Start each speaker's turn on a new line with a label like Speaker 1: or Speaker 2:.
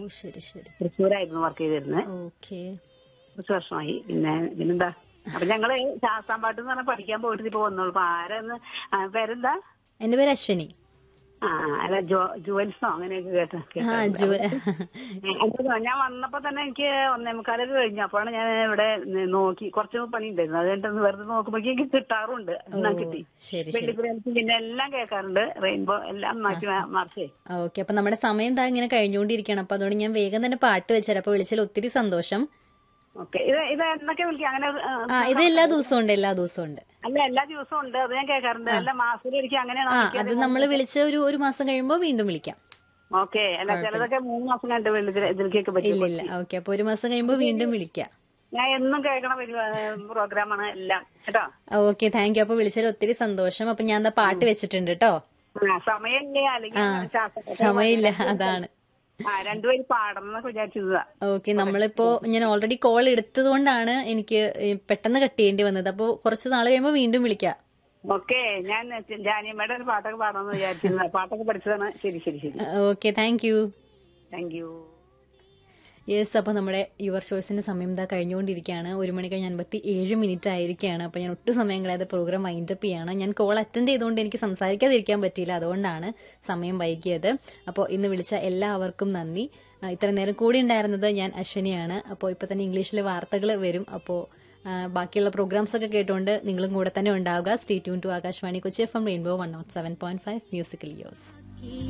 Speaker 1: ശരി ശരി
Speaker 2: തൃശ്ശൂരായിരുന്നു വർക്ക് ചെയ്തിരുന്നത്
Speaker 1: ഓക്കെ
Speaker 2: കുറച്ച് വർഷമായി പിന്നെ പിന്നെന്താ അപ്പൊ ഞങ്ങള് ശാസ്താം പാട്ട് എന്ന് പറഞ്ഞാൽ പഠിക്കാൻ പോയിട്ട് ഇപ്പൊ വന്നോളൂ അപ്പൊ ആരെന്ന് ആ, പേരെന്താ
Speaker 1: എന്റെ പേര് അശ്വനി
Speaker 2: ആ അല്ല ജോ ജുവൽസോ അങ്ങനെയൊക്കെ കേട്ട
Speaker 1: ആ ജു
Speaker 2: കേട്ടോ ഞാൻ വന്നപ്പോ തന്നെ എനിക്ക് ഒന്നേ മുക്കാലൊക്കെ കഴിഞ്ഞു അപ്പോഴാണ് ഞാൻ ഇവിടെ ന- നോക്കി കുറച്ച് പണി ഉണ്ടായിരുന്നു അത് കഴിഞ്ഞിട്ട് വെറുതെ നോക്കുമ്പോഴേക്കും എനിക്ക് കിട്ടാറുണ്ട് എന്നാ കിട്ടി
Speaker 1: ശരി ശരി
Speaker 2: വെള്ളിപ്പുരത്ത് പിന്നെ എല്ലാം കേൾക്കാറുണ്ട് റെയിൻബോ എല്ലാം മാറ്റി മാർച്ചേ
Speaker 1: ഓക്കെ അപ്പൊ നമ്മുടെ സമയം താ ഇങ്ങനെ കഴിഞ്ഞുകൊണ്ടിരിക്കുകയാണ് അപ്പൊ അതുകൊണ്ട് ഞാൻ വേഗം തന്നെ പാട്ട് വെച്ചുതരാം അപ്പൊ വിളിച്ചതിൽ ഒത്തിരി സന്തോഷം
Speaker 2: ഓക്കെ ഇത് ഇത് എന്നൊക്കെ വിളിക്കാം അങ്ങനെ ആ,
Speaker 1: ആ ഇത് എല്ലാ ദിവസവും ഉണ്ട് എല്ലാ ദിവസവും ഉണ്ട്
Speaker 2: അല്ല എല്ലാ ദിവസവും ഉണ്ട് അത് ഞാൻ കേൾക്കാറുണ്ട് എല്ലാ മാസത്തിലും എനിക്ക് അങ്ങനെയാണ്
Speaker 1: ആ അത് നമ്മൾ വിളിച്ച് ഒരു ഒരു മാസം കഴിയുമ്പോൾ വീണ്ടും വിളിക്കാം
Speaker 2: ഓക്കെ അല്ല ചിലതൊക്കെ മൂന്ന് മാസം കണ്ട് വെള്ളത്തിൽ ഇതിലേക്കൊക്കെ പറ്റും
Speaker 1: ഇല്ല ഇല്ല ഓക്കെ അപ്പൊ ഒരു മാസം കഴിയുമ്പോൾ വീണ്ടും വിളിക്കാം
Speaker 2: ഞാൻ എന്നും കേൾക്കണ പ്രോഗ്രാമാണ് എല്ലാം കേട്ടോ
Speaker 1: ഓക്കെ താങ്ക് യു അപ്പൊ വിളിച്ചതിൽ ഒത്തിരി സന്തോഷം അപ്പൊ ഞാൻ എന്താ പാട്ട് വെച്ചിട്ടുണ്ട് കേട്ടോ
Speaker 2: ആ, സമയമില്ലേ അല്ലെങ്കിൽ ശാസ്ത്ര-
Speaker 1: സമയമില്ല അതാണ്
Speaker 2: ആ രണ്ടുപേരും പാടണം എന്നൊക്കെ വിചാരിച്ചതാ
Speaker 1: ഓക്കെ നമ്മളിപ്പോ ഞാൻ ഓൾറെഡി കോൾ എടുത്തത് കൊണ്ടാണ് എനിക്ക് ഈ പെട്ടെന്ന് കട്ട് ചെയ്യേണ്ടി വന്നത് അപ്പൊ കുറച്ച് നാൾ കഴിയുമ്പോൾ വീണ്ടും വിളിക്കാം
Speaker 2: ഓക്കെ ഞാൻ ജാനിയമ്മയുടെ ഒരു പാട്ടൊക്കെ പാടണമെന്ന് വിചാരിച്ചിരുന്നു പാട്ടൊക്കെ പഠിച്ചതാണ് ശരി ശരി ശരി
Speaker 1: okay thank you
Speaker 2: thank you
Speaker 1: yes അപ്പോൾ നമ്മുടെ യുവർ ചോയ്സിന്റെ സമയം ഇതാ കഴിഞ്ഞുകൊണ്ടിരിക്കുകയാണ് ഒരു മണി കഴിഞ്ഞ് അൻപത്തി ഏഴ് മിനിറ്റ് ആയിരിക്കുകയാണ് അപ്പോൾ ഞാൻ ഒട്ടും സമയം കളയാതെ പ്രോഗ്രാം വൈൻഡ് അപ്പ് ചെയ്യാണ് ഞാൻ കോൾ അറ്റൻഡ് ചെയ്തുകൊണ്ട് എനിക്ക് സംസാരിക്കാതിരിക്കാൻ പറ്റിയില്ല അതുകൊണ്ടാണ് സമയം വൈകിയത് അപ്പോൾ ഇന്ന് വിളിച്ച എല്ലാവർക്കും നന്ദി ആ, ഇത്ര നേരം കൂടി ഉണ്ടായിരുന്നത് ഞാൻ അശ്വനിയാണ് അപ്പോൾ ഇപ്പോൾ തന്നെ ഇംഗ്ലീഷിലെ വാർത്തകൾ വരും അപ്പോൾ ആ, ബാക്കിയുള്ള പ്രോഗ്രാംസ് ഒക്കെ കേട്ടുകൊണ്ട് നിങ്ങളും കൂടെ തന്നെ ഉണ്ടാവുക stay tune to Akashvani Kochi F M rainbow one naught seven point five musical യോസ്